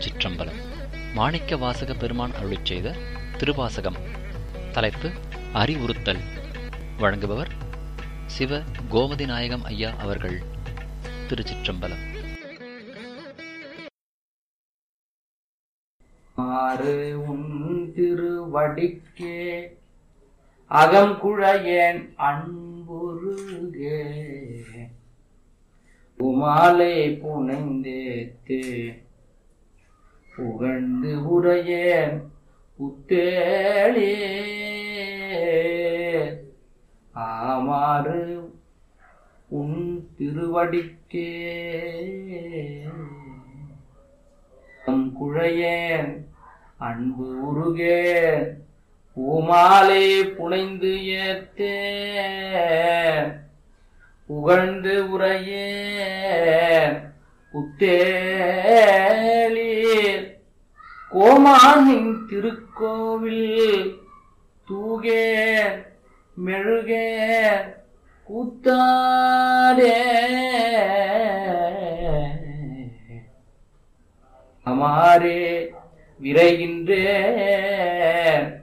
திருச்சிற்றம்பலம் மாணிக்க வாசக பெருமான் அருளிச் செய்த திருவாசகம் தலைப்பு அறிவுறுத்தல் வழங்குபவர் சிவ கோமதி நாயகம் ஐயா அவர்கள் திருச்சிற்றம்பலம் ஆறு உன் திருவடிக்கே அகங்குழையேன் அன்புருகே உமாலை புனைந்தேத்து புகழ்ந்து உரையேன் புத்தேளே ஆமாறு உன் திருவடிக்கே தம் குழையேன் அன்பு உருகேன் பூமாலை புனைந்து ஏத்தேன் புகழ்ந்து உரையேன் புத்தேலீர் கோமானின் திருக்கோவில் தூகேன் மெழுகேன் கூத்தாடே அமாரே விரைகின்றேன்